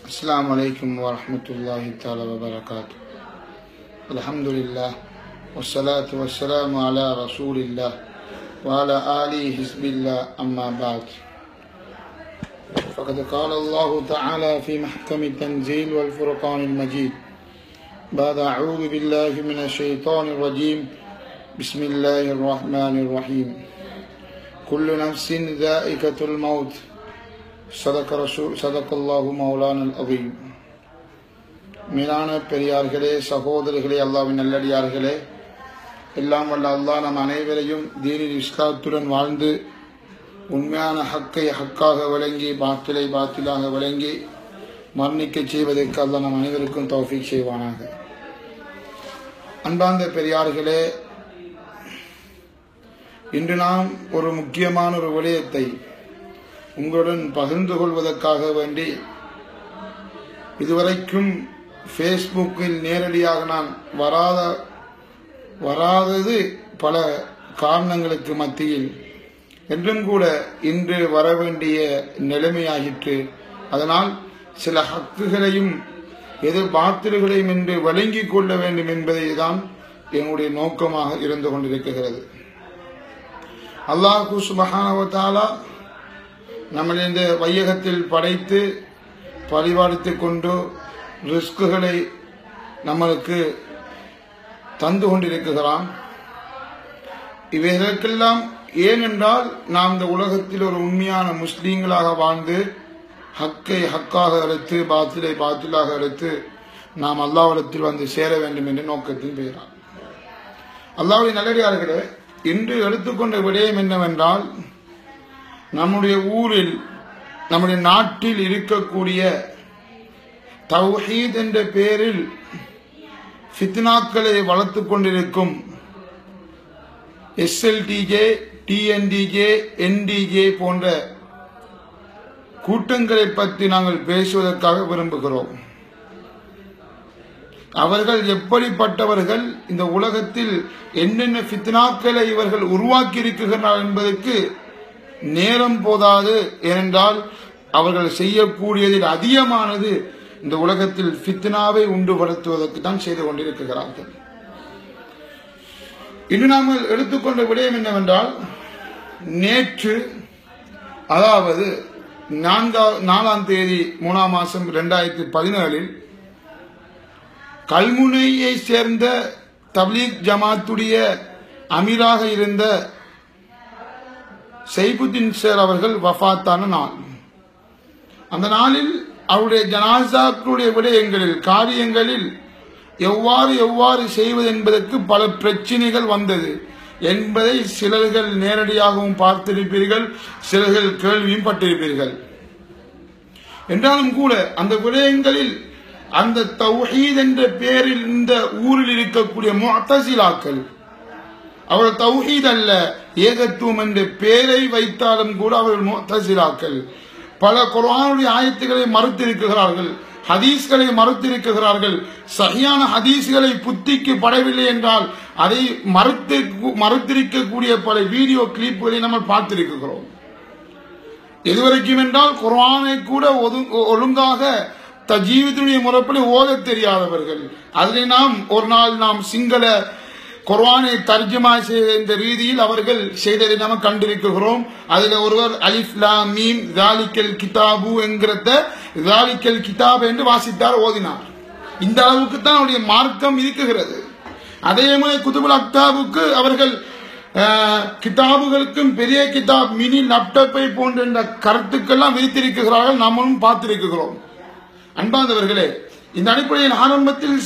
السلام عليكم ورحمة الله تعالى وبركاته الحمد لله والصلاة والسلام على رسول الله وعلى آله حزب الله أما بعد فقد قال الله تعالى في محكم التنزيل والفرقان المجيد بعد أعوذ بالله من الشيطان الرجيم بسم الله الرحمن الرحيم كل نفس ذائقة الموت صدق رسول صدق الله مولانا العظيم மேலான பெரியார்களே சகோதரர்களே அல்லாவின் நல்லடியார்களே எல்லாம் வல்ல அல்லாஹ் நம் அனைவரையும் தீனில் இஸ்லாத்துடன் வாழ்ந்து உண்மையான ஹக்கை ஹக்காக விளங்கி பாத்திலை பாத்திலாக விளங்கி மரணிக்க செய்வதற்கு அல்லாஹ் நம் அனைவருக்கும் தௌஃபீக் செய்வானாக அன்பார்ந்த பெரியார்களே இன்று நாம் ஒரு முக்கியமான ஒரு விடயத்தை உங்களுடன் பகிர்ந்து கொள்வதற்காக வேண்டி இதுவரைக்கும் ஃபேஸ்புக்கில் நேரடியாக நான் வராத வராதது பல காரணங்களுக்கு மத்தியில் என்றும் கூட இன்று வர வேண்டிய நிலைமையாகிற்று அதனால் சில ஹக்குகளையும் எது பாத்திரங்களையும் என்று வழங்கிக் கொள்ள வேண்டும் என்பதை தான் என்னுடைய நோக்கமாக இருந்து கொண்டிருக்கிறது அல்லாஹு சுபஹானவத்தாலா நம்மளை இந்த வையகத்தில் படைத்து பரிபாலித்து கொண்டு ரிஸ்குகளை நம்மளுக்கு தந்து கொண்டிருக்கிறான் இவைகளுக்கெல்லாம் ஏனென்றால் நாம் இந்த உலகத்தில் ஒரு உண்மையான முஸ்லீம்களாக வாழ்ந்து ஹக்கை ஹக்காக அழைத்து பாத்திலை பாத்திலாக அழைத்து நாம் அல்லாவிடத்தில் வந்து சேர வேண்டும் என்ற நோக்கத்தின் பெயரால் அல்லாவுடைய நல்லடியார்களே இன்று எடுத்துக்கொண்ட விடயம் என்னவென்றால் நம்முடைய ஊரில் நம்முடைய நாட்டில் இருக்கக்கூடிய தௌஹீத் என்ற பெயரில் ஃபித்னாக்களை வளர்த்து கொண்டிருக்கும் எஸ்எல்டிஜே டிஎன்டிஜே என்டிஜே போன்ற கூட்டங்களை பற்றி நாங்கள் பேசுவதற்காக விரும்புகிறோம் அவர்கள் எப்படிப்பட்டவர்கள் இந்த உலகத்தில் என்னென்ன ஃபித்னாக்களை இவர்கள் உருவாக்கி இருக்கிறார்கள் என்பதற்கு நேரம் போதாது ஏனென்றால் அவர்கள் செய்யக்கூடியதில் அதிகமானது இந்த உலகத்தில் ஃபித்னாவை உண்டுபடுத்துவதற்கு தான் செய்து கொண்டிருக்கிறார்கள் இன்று நாங்கள் எடுத்துக்கொண்ட விடயம் என்னவென்றால் நேற்று அதாவது நான்காம் நாலாம் தேதி மூணாம் மாசம் இரண்டாயிரத்தி பதினேழில் கல்முனையை சேர்ந்த தப்லீக் ஜமாத்துடைய அமீராக இருந்த சைபுத்தீன் சேர் அவர்கள் வஃத்தான நாள் அந்த நாளில் அவருடைய ஜனாசாக்களுடைய விடயங்களில் காரியங்களில் எவ்வாறு எவ்வாறு செய்வது என்பதற்கு பல பிரச்சனைகள் வந்தது என்பதை சிலர்கள் நேரடியாகவும் பார்த்திருப்பீர்கள் சிலர்கள் கேள்வியும் பட்டிருப்பீர்கள் என்றாலும் கூட அந்த விடயங்களில் அந்த தௌஹீத் என்ற பெயரில் இந்த ஊரில் இருக்கக்கூடிய முத்தசிலாக்கள் அவர்கள் தௌஹீத் அல்ல ஏகத்துவம் என்ற பெயரை வைத்தாலும் கூட அவர்கள் முத்தசிலாக்கள் பல குரானுடைய ஆயத்துக்களை மறுத்திருக்கிறார்கள் ஹதீஸ்களை மறுத்திருக்கிறார்கள் சரியான ஹதீஸ்களை புத்திக்கு படவில்லை என்றால் அதை மறுத்து மறுத்திருக்கக்கூடிய பல வீடியோ கிளிப்புகளை நம்ம பார்த்திருக்கிறோம் எதுவரைக்கும் என்றால் குரானை கூட ஒழுங்காக ஜீவிதனுடைய முறைப்படி ஓத தெரியாதவர்கள் அதில் நாம் ஒரு நாள் நாம் சிங்கள குர்வானை தர்ஜமா செய்த இந்த ரீதியில் அவர்கள் செய்ததை நாம் கண்டிருக்கிறோம் அதில் ஒருவர் அலிஃப்லா மீம் ஜாலிக்கல் கிதாபு என்கிறத ஜாலிக்கல் கிதாப் என்று வாசித்தார் ஓதினார் இந்த அளவுக்கு தான் அவருடைய மார்க்கம் இருக்குகிறது அதே மாதிரி குதுபுல் அக்தாபுக்கு அவர்கள் கிதாபுகளுக்கும் பெரிய கிதாப் மினி லேப்டாப்பை போன்ற கருத்துக்கெல்லாம் விதித்திருக்கிறார்கள் நம்மளும் பார்த்திருக்கிறோம் அன்பாந்தவர்களே இந்த அடிப்படையில் ஆரம்பத்தில்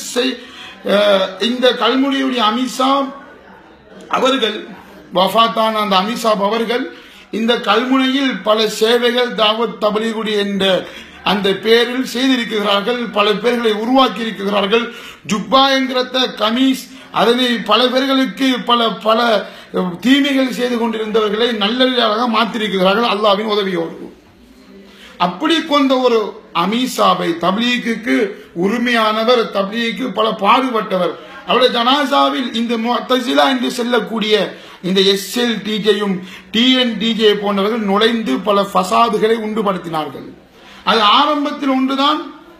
இந்த கல்முடியுடைய அமித்ஷா அவர்கள் வஃத்தான அந்த அமித்ஷாப் அவர்கள் இந்த கல்முனையில் பல சேவைகள் தாவத் தபலிகுடி என்ற அந்த பேரில் செய்திருக்கிறார்கள் பல பேர்களை உருவாக்கி இருக்கிறார்கள் ஜுப்பா என்கிற கமீஸ் அதனை பல பேர்களுக்கு பல பல தீமைகள் செய்து கொண்டிருந்தவர்களை நல்லதாக மாற்றிருக்கிறார்கள் அல்லாவின் உதவியோடு அப்படி கொண்ட ஒரு அமீசாபை தப்லீக்கு உரிமையானவர் தப்லீக்கு பல பாடுபட்டவர் அவருடைய ஜனாசாவில் இந்த முத்தசிலா என்று செல்லக்கூடிய இந்த எஸ்எல் டிஜேயும் டிஎன் டிஜே போன்றவர்கள் நுழைந்து பல ஃபசாதுகளை உண்டுபடுத்தினார்கள் அது ஆரம்பத்தில் ஒன்றுதான்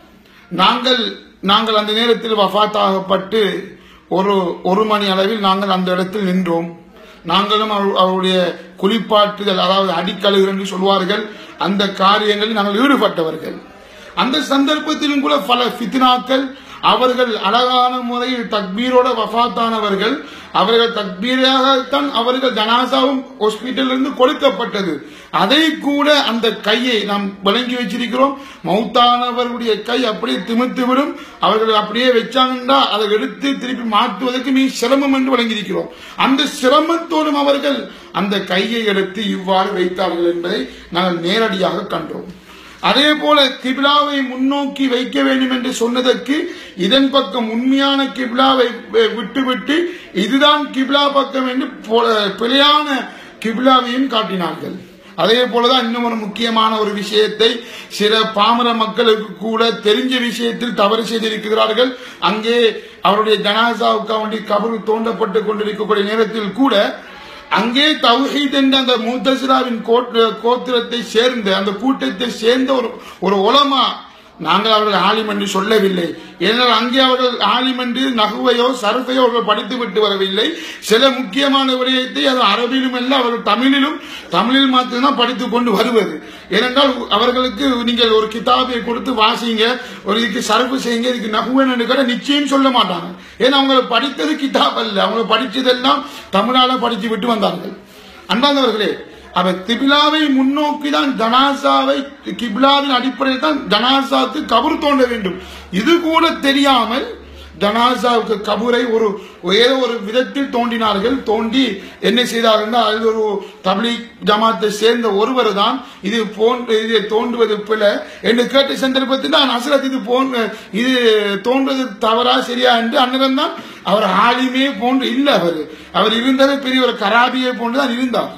நாங்கள் நாங்கள் அந்த நேரத்தில் வஃபாத்தாகப்பட்டு ஒரு ஒரு மணி அளவில் நாங்கள் அந்த இடத்தில் நின்றோம் நாங்களும் அவர்- அவருடைய குளிப்பாட்டுதல் அதாவது அடிக்கழுகு என்று சொல்வார்கள் அந்த காரியங்களில் நாங்கள் ஈடுபட்டவர்கள் அந்த சந்தர்ப்பத்திலும் கூட பல ஃபித்னாக்கள் அவர்கள் அழகான முறையில் தக்பீரோட வஃபாத்தானவர்கள் அவர்கள் தக்பீராகத்தான் அவர்கள் ஜனாசாவும் ஹாஸ்பிட்டல் இருந்து கொடுக்கப்பட்டது அதை கூட அந்த கையை நாம் வழங்கி வச்சிருக்கிறோம் மௌத்தானவர்களுடைய கை அப்படியே திமித்து விடும் அவர்கள் அப்படியே வச்சாங்கன்னா அதை எடுத்து திருப்பி மாற்றுவதற்கு மிக சிரமம் என்று வழங்கியிருக்கிறோம் அந்த சிரமத்தோடும் அவர்கள் அந்த கையை எடுத்து இவ்வாறு வைத்தார்கள் என்பதை நாங்கள் நேரடியாக கண்டோம் அதே போல கிபிலாவை முன்னோக்கி வைக்க வேண்டும் என்று சொன்னதற்கு இதன் பக்கம் உண்மையான கிபிலாவை வி- விட்டுவிட்டு இதுதான் கிபிலா பக்கம் என்று போ- பிழையான கிபிலாவையும் காட்டினார்கள் அதே போலதான் இன்னும் ஒரு முக்கியமான ஒரு விஷயத்தை சில பாமர மக்களுக்கு கூட தெரிஞ்ச விஷயத்தில் தவறு செய்திருக்கிறார்கள் அங்கே அவருடைய ஜனாசாவுக்கு வேண்டி கபரு தோண்டப்பட்டு கொண்டிருக்கக்கூடிய நேரத்தில் கூட அங்கே தௌஹீத் என்ற அந்த முத்தசிராவின் கோத்திரத்தை சேர்ந்த அந்த கூட்டத்தை சேர்ந்த ஒரு ஒரு உலமா நாங்கள் அவர்கள் ஆலிம் என்று சொல்லவில்லை ஏனென்றால் அங்கே அவர்கள் ஆலிம் என்று நகுவையோ சரஃபையோ அவர்கள் படித்து விட்டு வரவில்லை சில முக்கியமான விடயத்தை அது அரபிலும் அல்ல அவர்கள் தமிழிலும் தமிழில் மாத்திரம்தான் படித்துக் கொண்டு வருவது ஏனென்றால் அவர்களுக்கு நீங்கள் ஒரு கிதாபை கொடுத்து வாசிங்க ஒரு இதுக்கு சரப்பு செய்யுங்க இதுக்கு நகுவன் என்று கூட நிச்சயம் சொல்ல மாட்டாங்க ஏன்னா அவங்க படித்தது கிதாப் அல்ல அவங்க படிச்சதெல்லாம் தமிழால படித்து விட்டு வந்தார்கள் அன்பாந்தவர்களே அவர் கிபிலாவை முன்னோக்கி தான் ஜனாசாவை கிபிலாவின் அடிப்படையில் தான் ஜனாசாவுக்கு கபர் தோண்ட வேண்டும் இது கூட தெரியாமல் ஜனாசாவுக்கு கபரை ஒரு ஏதோ ஒரு விதத்தில் தோண்டினார்கள் தோண்டி என்ன செய்தார்கள் அது ஒரு தப்லீக் ஜமாத்தை சேர்ந்த ஒருவர் தான் இது போன்று இது தோண்டுவது பிழை என்று கேட்ட சந்தர்ப்பத்தில் நான் அசரத் இது போன்ற இது தோன்றது தவறா சரியா என்று அன்னரம் தான் அவர் ஆலிமே போன்று இல்லை அவர் அவர் இருந்தது பெரிய ஒரு கராபியை போன்று தான் இருந்தார்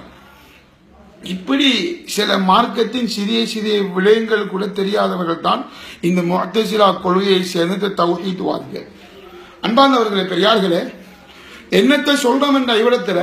இப்படி சில மார்க்கத்தின் சிறிய சிறிய விடயங்கள் கூட தெரியாதவர்கள் தான் இந்த முத்தசிலா கொள்கையை சேர்ந்த தௌஹீத்வாதிகள் அன்பார்ந்தவர்களே பெரியார்களே என்னத்தை சொல்றோம் என்ற இவ்விடத்துல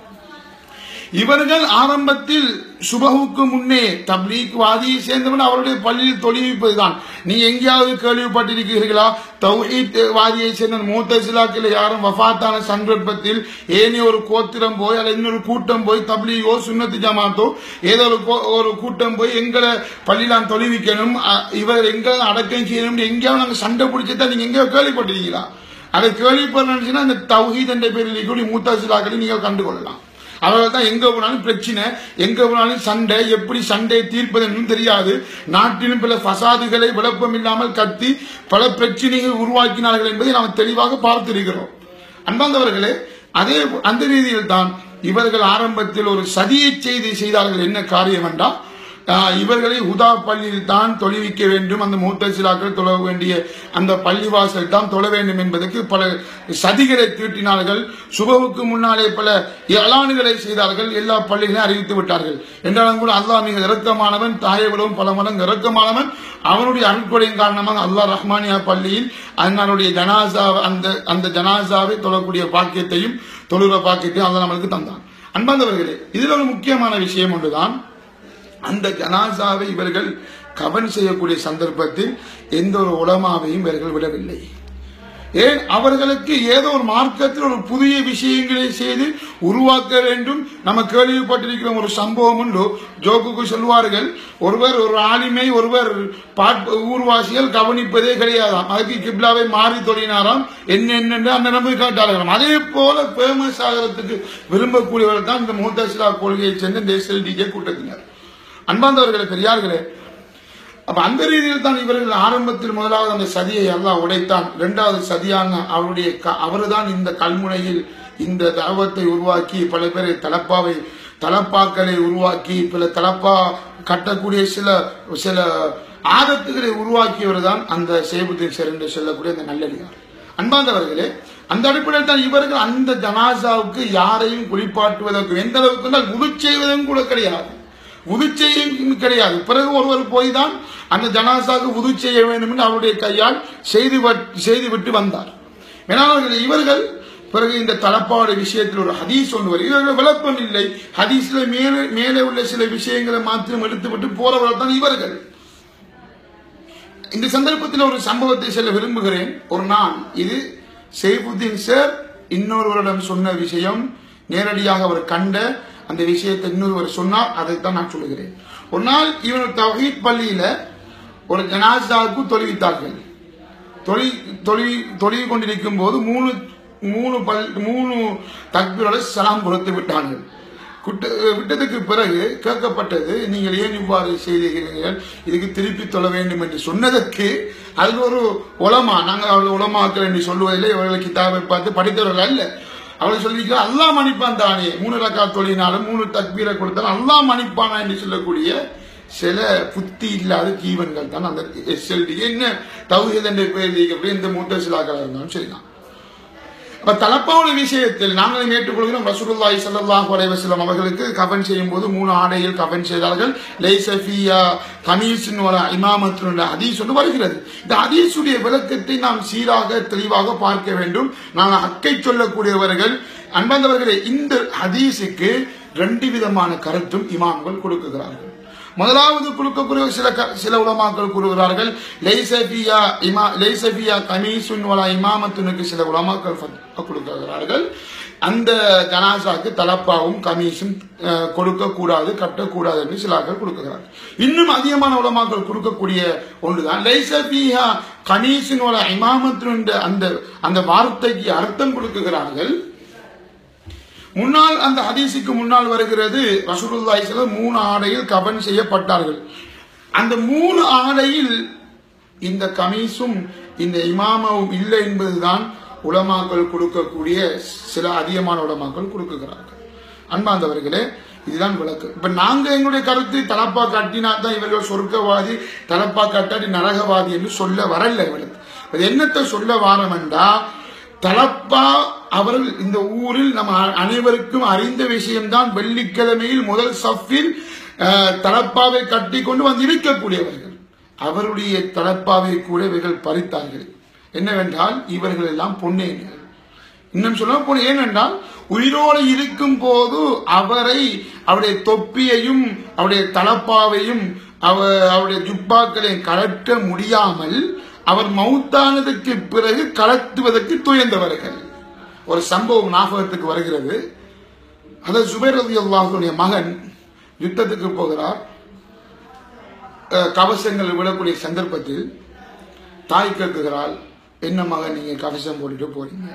இவர்கள் ஆரம்பத்தில் சுபகுக்கு முன்னே தப்லீக் வாதியை சேர்ந்தவன் அவருடைய பள்ளியில் தொழில்விப்பதுதான் நீ எங்கேயாவது கேள்விப்பட்டிருக்கிறீர்களா தௌஹீத் வாதியை சேர்ந்த மூத்தசிலாக்கில் யாரும் வஃபாத்தான சந்தர்ப்பத்தில் ஏனி ஒரு கோத்திரம் போய் அல்லது இன்னொரு கூட்டம் போய் தப்லீகோ சுன்னத்து ஜமாத்தோ ஏதோ ஒரு கோ- ஒரு கூட்டம் போய் எங்களை பள்ளியில் தொழிவிக்கணும் அ- இவர் எங்களை அடக்கம் செய்யணும் எங்கேயாவது நாங்கள் சண்டை பிடிச்சதா நீங்க எங்கேயோ கேள்விப்பட்டிருக்கீங்களா அதை கேள்விப்படுறீங்கன்னா அந்த தௌஹீத் என்ற பேரில் கூடிய மூத்தசிலாக்களை நீங்கள் கண்டுகொள்ளலாம் அவர்கள் தான் எங்க போனாலும் பிரச்சனை எங்க போனாலும் சண்டை எப்படி சண்டையை தீர்ப்பது என்றும் தெரியாது நாட்டிலும் பல ஃபசாதுகளை விளப்பம் இல்லாமல் கத்தி பல பிரச்சனைகள் உருவாக்கினார்கள் என்பதை நாம் தெளிவாக பார்த்திருக்கிறோம் அன்பாந்தவர்களே அதே அந்த ரீதியில் தான் இவர்கள் ஆரம்பத்தில் ஒரு சதியை செய்தி செய்தார்கள் என்ன காரியம் என்றால் ஆஹ், இவர்களை ஹுதா பள்ளியில் தான் தொழுவிக்க வேண்டும் அந்த மூத்தசிலாக்கள் தொழ வேண்டிய அந்த பள்ளிவாசல் தான் தொழ வேண்டும் என்பதற்கு பல சதிகளை தீட்டினார்கள் சுபவுக்கு முன்னாலே பல அலானுகளை செய்தார்கள் எல்லா பள்ளிகளையும் அறிவித்து விட்டார்கள் என்றாலும் கூட அல்லாஹ் மிக இறக்கமானவன் தாயவளும் பல மடங்கு இறக்கமானவன் அவனுடைய அருட்கொடையின் காரணமாக அல்லாஹ் ரஹ்மானியா பள்ளியில் அதனுடைய ஜனாசா அந்த அந்த ஜனாசாவை தொழக்கூடிய பாக்கியத்தையும் தொழுகிற பாக்கியத்தையும் அல்லாஹ் நம்மளுக்கு தந்தான் அன்பாந்தவர்களே இதில் ஒரு முக்கியமான விஷயம் ஒன்றுதான் அந்த ஜனாசாவை இவர்கள் கவன் செய்யக்கூடிய சந்தர்ப்பத்தில் எந்த ஒரு உலமாவையும் இவர்கள் விடவில்லை ஏன் அவர்களுக்கு ஏதோ ஒரு மார்க்கத்தில் ஒரு புதிய விஷயங்களை செய்து உருவாக்க வேண்டும் நம்ம கேள்விப்பட்டிருக்கிற ஒரு சம்பவம் உண்டு ஜோக்குக்கு சொல்வார்கள் ஒருவர் ஒரு ஆளுமை ஒருவர் பாட் ஊர்வாசிகள் கவனிப்பதே கிடையாதாம் அதுக்கு கிப்லாவை மாறி தொழினாராம் என்ன என்னென்று அந்த நம்பி கேட்டார்களாம் அதே போல பேமஸ் ஆகிறதுக்கு விரும்பக்கூடியவர்கள் தான் இந்த மூத்தசிலா கொள்கையை சேர்ந்த இந்த எஸ்எல்டிஜே கூட்டத்தினர் அன்பாந்தவர்களே பெரியார்களே அப்ப அந்த ரீதியில் தான் இவர்கள் ஆரம்பத்தில் முதலாவது அந்த சதியை அல்லாஹ் உடைத்தான் இரண்டாவது சதியான அவருடைய க- அவர்தான் இந்த கல்முனையில் இந்த தாவத்தை உருவாக்கி பல பேரை தலப்பாவை தலப்பாக்களை உருவாக்கி பல தலப்பா கட்டக்கூடிய சில சில ஆதத்துகளை உருவாக்கியவர் தான் அந்த சேபுத்தின் சிறந்து செல்லக்கூடிய அந்த நல்லடியார் அன்பாந்தவர்களே அந்த அடிப்படையில் தான் இவர்கள் அந்த ஜனாசாவுக்கு யாரையும் குளிப்பாட்டுவதற்கு எந்த அளவுக்கு என்றால் உது செய்வதும் கூட கிடையாது உது செய்யும் கிடையாது பிறகு ஒருவர் போய் தான் அந்த ஜனாசாவுக்கு உது செய்ய வேண்டும் என்று அவருடைய கையால் செய்து வட்- செய்து விட்டு வந்தார் வேணால் இவர்கள் பிறகு இந்த தலப்பாவுடைய விஷயத்தில் ஒரு ஹதீஸ் ஒன்று வரும் இவர்கள் விளக்கம் இல்லை ஹதீஸ்ல மேலே மேலே உள்ள சில விஷயங்களை மாத்திரம் எடுத்துவிட்டு போறவர்கள் தான் இவர்கள் இந்த சந்தர்ப்பத்தில் ஒரு சம்பவத்தை சொல்ல விரும்புகிறேன் ஒரு நாள் இது செய்புத்தீன் சார் இன்னொருவரிடம் சொன்ன விஷயம் நேரடியாக அவர் கண்ட அந்த விஷயத்தை இன்னொருவர் சொன்னார் அதைத்தான் நான் சொல்லுகிறேன் ஒரு நாள் இவர் தவஹீத் பள்ளியில ஒரு ஜனாசாவுக்கு தொழுவித்தார்கள் தொழி தொழி தொழுகி கொண்டிருக்கும் போது மூணு மூணு பல் மூணு தக்பீரோட சலாம் கொடுத்து விட்டார்கள் குட்ட- விட்டதுக்கு பிறகு கேட்கப்பட்டது நீங்கள் ஏன் இவ்வாறு செய்தீர்கள் இதுக்கு திருப்பி தொழ வேண்டும் என்று சொன்னதற்கு அது ஒரு உலமா நாங்கள் அவர்கள் உலமாக்கள் என்று சொல்லுவதில்லை இவர்கள் கிதாபை பார்த்து படித்தவர்கள் அல்ல அவர்கள் சொல்லியிருக்கிறார் அல்லாஹ் மன்னிப்பான் தானே மூணு ரக்கா தொழினாலும் மூணு தக்பீரை கொடுத்தாலும் அல்லாஹ் மன்னிப்பானா என்று சொல்லக்கூடிய சில புத்தி இல்லாத ஜீவன்கள் தான் அந்த எஸ்எல்டி என்ன தௌஹீத் என்ற பெயர் அப்படி இந்த மூத்த சிலாக்கள் இருந்தாலும் சரிதான் அப்ப தலப்பாவுடைய விஷயத்தில் நாங்களும் ஏற்றுக்கொள்கிறோம் ரசூலுல்லாஹி ஸல்லல்லாஹு அலைஹி வஸல்லம் அவர்களுக்கு கஃன் செய்யும் போது மூணு ஆடையில் கஃன் செய்தார்கள் லைசஃபியா கமீஸின் வல இமாமத்தின் ஹதீஸ் ஒன்று வருகிறது இந்த ஹதீஸுடைய விளக்கத்தை நாம் சீராக தெளிவாக பார்க்க வேண்டும் நாங்கள் அக்கை சொல்லக்கூடியவர்கள் அன்பந்தவர்களே இந்த ஹதீஸுக்கு ரெண்டு விதமான கருத்தும் இமாம்கள் கொடுக்குகிறார்கள் முதலாவது கொடுக்கக்கூடிய சில க- சில உலமாக்கள் கூறுகிறார்கள் லைசபியா இமா லைசபியா கமீசுன் வலா இமாமத்துனுக்கு சில உலமாக்கள் ஃபத்வா கொடுக்கிறார்கள் அந்த ஜனாசாக்கு தலப்பாவும் கமீஸும் அஹ், கொடுக்கக்கூடாது கட்டக்கூடாது என்று சிலாக்கள் கொடுக்கிறார்கள் இன்னும் அதிகமான உலமாக்கள் கொடுக்கக்கூடிய ஒன்றுதான் லைசபியா கமீசின் வலா இமாமத்துன் என்ற அந்த அந்த வார்த்தைக்கு அர்த்தம் கொடுக்குகிறார்கள் முன்னால் அந்த ஹதீஸுக்கு முன்னால் வருகிறது ரசூலுல்லாஹி ஸல்லல்லாஹு மூணு ஆடையில் கபன் செய்யப்பட்டார்கள் அந்த மூணு ஆடையில் இந்த கமீஸும் இந்த இமாமவும் இல்லை என்பதுதான் உலமாக்கள் கொடுக்கக்கூடிய சில அதிகமான உலமாக்கள் கொடுக்குகிறார்கள் அன்பாந்தவர்களே இதுதான் விளக்கு இப்ப நாங்க எங்களுடைய கருத்து தலப்பா கட்டினா தான் இவர்கள் சொர்க்கவாதி தலப்பா கட்டாடி நரகவாதி என்று சொல்ல வரல இவளுக்கு அது என்னத்தை சொல்ல வாரம் என்றா தலப்பா அவர்கள் இந்த ஊரில் நம்ம அ- அனைவருக்கும் அறிந்த விஷயம்தான் வெள்ளிக்கிழமையில் முதல் சஃபில் அஹ், தலப்பாவை கட்டி கொண்டு வந்து இருக்கக்கூடியவர்கள் அவருடைய தலப்பாவை கூட இவர்கள் பறித்தார்கள் என்னவென்றால் இவர்கள் எல்லாம் பொன்னேன்கள் இன்னும் சொல்ல போன ஏனென்றால் உயிரோடு இருக்கும் போது அவரை அவருடைய தொப்பியையும் அவருடைய தலப்பாவையும் அவ அவருடைய ஜுப்பாக்களை கலட்ட முடியாமல் அவர் மௌத்தானதுக்கு பிறகு கலட்டுவதற்கு துயர்ந்தவர்கள் ஒரு சம்பவம் ஞாபகத்துக்கு வருகிறது அது சுபேர் ரதி அல்லாஹுடைய மகன் யுத்தத்துக்கு போகிறார் அஹ், கவசங்கள் விடக்கூடிய சந்தர்ப்பத்தில் தாய் கேட்குகிறாள் என்ன மகன் நீங்க கவசம் போட்டுட்டு போறீங்க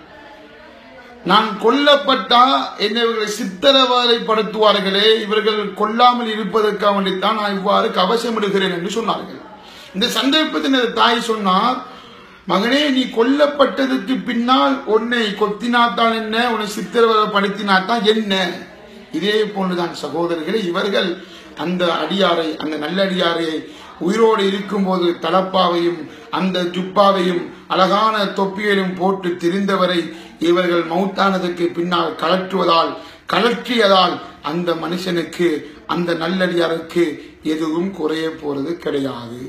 நான் கொல்லப்பட்டா என்னை இவர்களை சித்திரவதைப்படுத்துவார்களே இவர்கள் கொல்லாமல் இருப்பதற்காக வேண்டித்தான் நான் இவ்வாறு கவசமிடுகிறேன் என்று சொன்னார்கள் இந்த சந்தர்ப்பத்தில் இந்த தாய் சொன்னார் மகனே நீ கொல்லப்பட்டதற்கு பின்னால் உன்னை கொத்தினாத்தான் என்ன உன்னை சித்திரவதைப்படுத்தினாத்தான் என்ன இதே போன்றுதான் சகோதரர்களே இவர்கள் அந்த அடியாரை அந்த நல்லடியாரை உயிரோடு இருக்கும்போது தலப்பாவையும் அந்த ஜுப்பாவையும் அழகான தொப்பியையும் போட்டு திரிந்தவரை இவர்கள் மௌத்தானதுக்கு பின்னால் கலற்றுவதால் கலற்றியதால் அந்த மனுஷனுக்கு அந்த நல்லடியாருக்கு எதுவும் குறைய போறது கிடையாது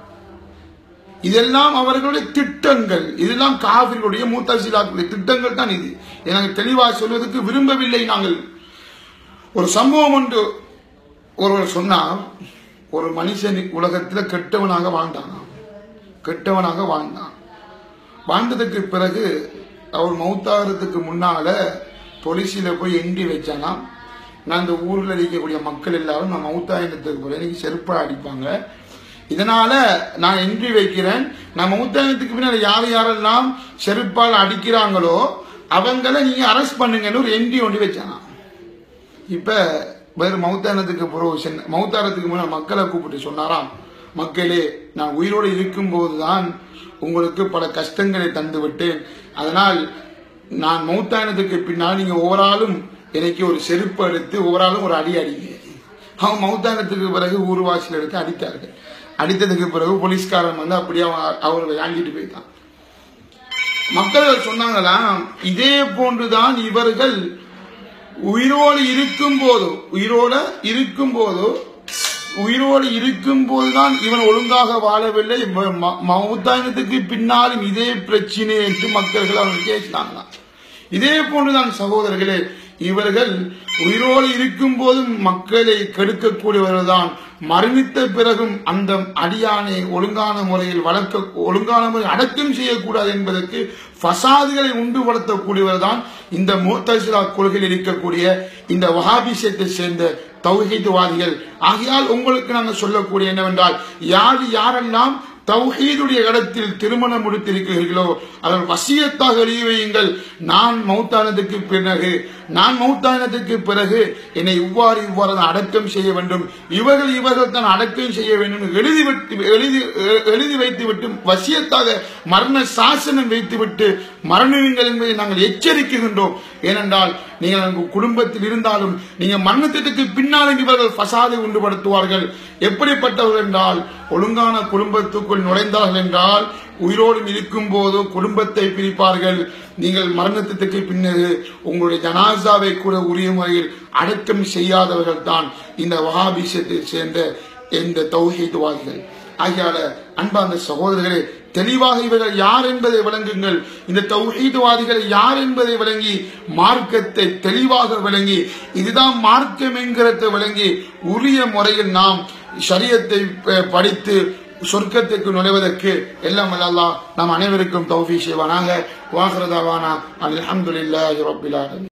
இதெல்லாம் அவர்களுடைய திட்டங்கள் இதெல்லாம் காவிரிகளுடைய மூத்தசிலாக்களுடைய திட்டங்கள் தான் இது எனக்கு தெளிவாக சொல்வதற்கு விரும்பவில்லை நாங்கள் ஒரு சம்பவம் ஒன்று ஒருவர் சொன்னார் ஒரு மனுஷன் உலகத்தில் கெட்டவனாக வாழ்ந்தானாம் கெட்டவனாக வாழ்ந்தான் வாழ்ந்ததுக்கு பிறகு அவர் மௌத்தாகிறதுக்கு முன்னால பொலிசில போய் எண்டி வச்சானாம் நான் இந்த ஊர்ல இருக்கக்கூடிய மக்கள் எல்லாரும் நான் மௌத்தாயினத்துக்கு போறேன் எனக்கு செருப்பா அடிப்பாங்க இதனால நான் என்ட்ரி வைக்கிறேன் நான் மௌத்தாயினத்துக்கு பின்னால் யார் யாரெல்லாம் செருப்பால் அடிக்கிறாங்களோ அவங்கள நீங்க அரெஸ்ட் பண்ணுங்கன்னு ஒரு என்ட்ரி ஒண்டி வச்சானாம் இப்ப வேறு மௌத்தானத்துக்கு பிறகு சென்ன மௌத்தானத்துக்கு முன்னாடி மக்களை கூப்பிட்டு சொன்னாராம் மக்களே நான் உயிரோடு இருக்கும்போது தான் உங்களுக்கு பல கஷ்டங்களை தந்து விட்டேன் அதனால் நான் மௌத்தானத்துக்கு பின்னால் நீங்க ஓராளும் எனக்கு ஒரு செருப்பு எடுத்து ஓராளும் ஒரு அடி அடிங்க அவன் மௌத்தானத்துக்கு பிறகு ஊர்வாசியில் எடுத்து அடித்தார்கள் அடித்ததுக்கு பிறகு போலீஸ்காரன் வந்து அப்படியே அவன் அவர்களை வாங்கிட்டு போயிட்டான் மக்கள் சொன்னாங்களாம் இதே போன்றுதான் இவர்கள் உயிரோடு இருக்கும் போது உயிரோட இருக்கும் போது உயிரோடு இருக்கும் போதுதான் இவன் ஒழுங்காக வாழவில்லை ம- ம- மௌத்தாயினத்துக்கு பின்னாலும் இதே பிரச்சனை என்று மக்கள்கள் அவர்கள் பேசினாங்களாம் இதே போன்றுதான் சகோதரர்களே இவர்கள் உயிரோடு இருக்கும் போதும் மக்களை கெடுக்கக்கூடியவர்கள்தான் மரணித்த பிறகும் அந்த அடியானை ஒழுங்கான முறையில் வளர்க்க ஒழுங்கான முறையில் அடக்கம் செய்யக்கூடாது என்பதற்கு ஃபசாதுகளை உண்டுபடுத்தக்கூடியவர் தான் இந்த மூத்தசிலா கொள்கையில் இருக்கக்கூடிய இந்த வஹாபிசத்தை சேர்ந்த தௌஹீதுவாதிகள் ஆகையால் உங்களுக்கு நாங்கள் சொல்லக்கூடிய என்னவென்றால் யார் யாரெல்லாம் தௌஹீதுடைய இடத்தில் திருமணம் முடித்திருக்கிறீர்களோ அதன் வசியத்தாக எழுதி வையுங்கள் நான் மௌத்தானதுக்கு பிறகு நான் மௌத்தானதுக்கு பிறகு என்னை இவ்வாறு இவ்வாறு தான் அடக்கம் செய்ய வேண்டும் இவர்கள் இவர்கள் தான் அடக்கம் செய்ய வேண்டும் என்று எழுதி விட்டு எழுதி எழுதி வைத்து விட்டு வசியத்தாக மரண சாசனம் வைத்துவிட்டு மரணுவீங்கள் என்பதை நாங்கள் எச்சரிக்கின்றோம் ஏனென்றால் நீங்கள் உங்கள் குடும்பத்தில் இருந்தாலும் நீங்கள் மரணத்திற்கு பின்னாலும் இவர்கள் ஃபசாதை உண்டுபடுத்துவார்கள் எப்படிப்பட்டவர்கள் என்றால் ஒழுங்கான குடும்பத்துக்குள் நுழைந்தார்கள் என்றால் உயிரோடு இருக்கும் போது குடும்பத்தை பிரிப்பார்கள் நீங்கள் மரணத்திற்கு பின்னரு உங்களுடைய ஜனாசாவை கூட உரிய முறையில் அடக்கம் செய்யாதவர்கள் தான் இந்த வகாபிஷத்தை சேர்ந்த இந்த தௌஹீதுவாதிகள் ஆகியால அன்பார்ந்த சகோதரர்களே தெளிவாக இவர்கள் யார் என்பதை விளங்குங்கள் இந்த தௌஹீதுவாதிகள் யார் என்பதை விளங்கி மார்க்கத்தை தெளிவாக விளங்கி இதுதான் மார்க்கம் என்கிறத விளங்கி உரிய முறையில் நாம் ஷரியத்தை ப- படித்து சொர்க்கத்துக்கு நுழைவதற்கு எல்லாம் அல்லா நாம் அனைவருக்கும் தௌஃபீ செய்வானாக வாஹ்ரதாவானா அல்ஹம்துலில்லாஹி ரப்பில் ஆலமீன்